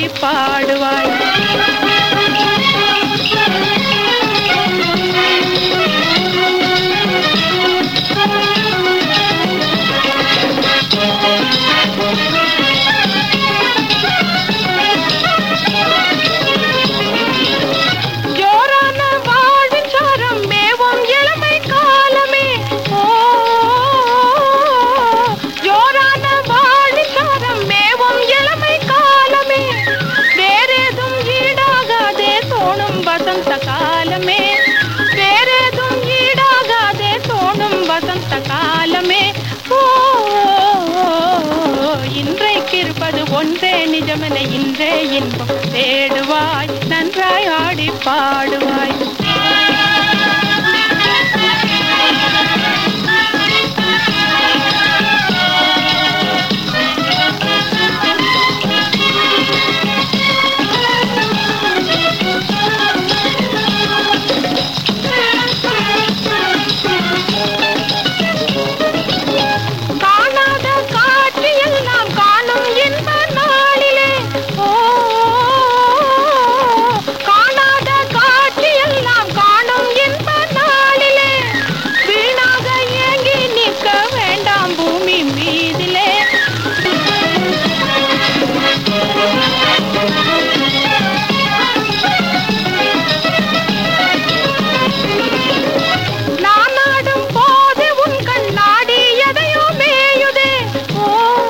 ஆடி பாடுவாய் ஜோரான வாழின் சாரம் மேவும் இளமை காலமே ஓ ஜோரான வாழின் சாரம் மேவும் இளமை காலமே வேறேதும் ஈடாகாதே தோணும் வசந்த காலமே வேறேதும் ஈடாகாதே தோணும் வசந்த காலமே ஓ இன்றைக்கு இருப்பது ஒன்றே நிஜமென இன்றே இன்பம் தேடுவாய் நன்றாய் ஆடி பாடுவாய் காணாத காட்சியெல்லாம் காணும் இன்ப நாளிலே ஓ காணாத காட்சியெல்லாம் காணும் இன்ப நாளிலே வீணாக ஏங்கி நிற்க வேண்டாம் பூமி மீதிலே நான் ஆடும் போது உன் கண்ணாடி எதையோ மேயுதே ஓ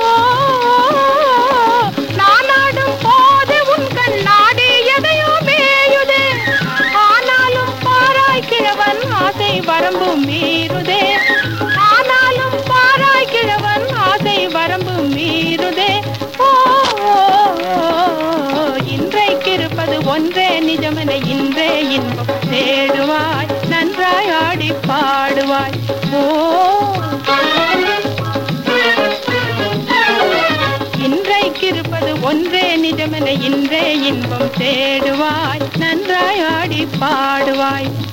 நான் ஆடும் போது உன் கண்ணாடி எதையோ மேயுதே ஆனாலும் பாராய் கிழவன் ஆசை வரம்பு மீறுதே ஆனாலும் பாராய் கிழவன் ஆசை வரம்பு மீறுதே ஓ இன்றைக்கு இருப்பது ஒன்றே நிஜமென இன்றே இன்பம் தேடுவாய் நன்றாய் ஆடி பாடுவாய் ஓ இன்றைக்கு இருப்பது ஒன்றே நிஜமென இன்றே இன்பம் தேடுவாய் நன்றாய் ஆடி பாடுவாய்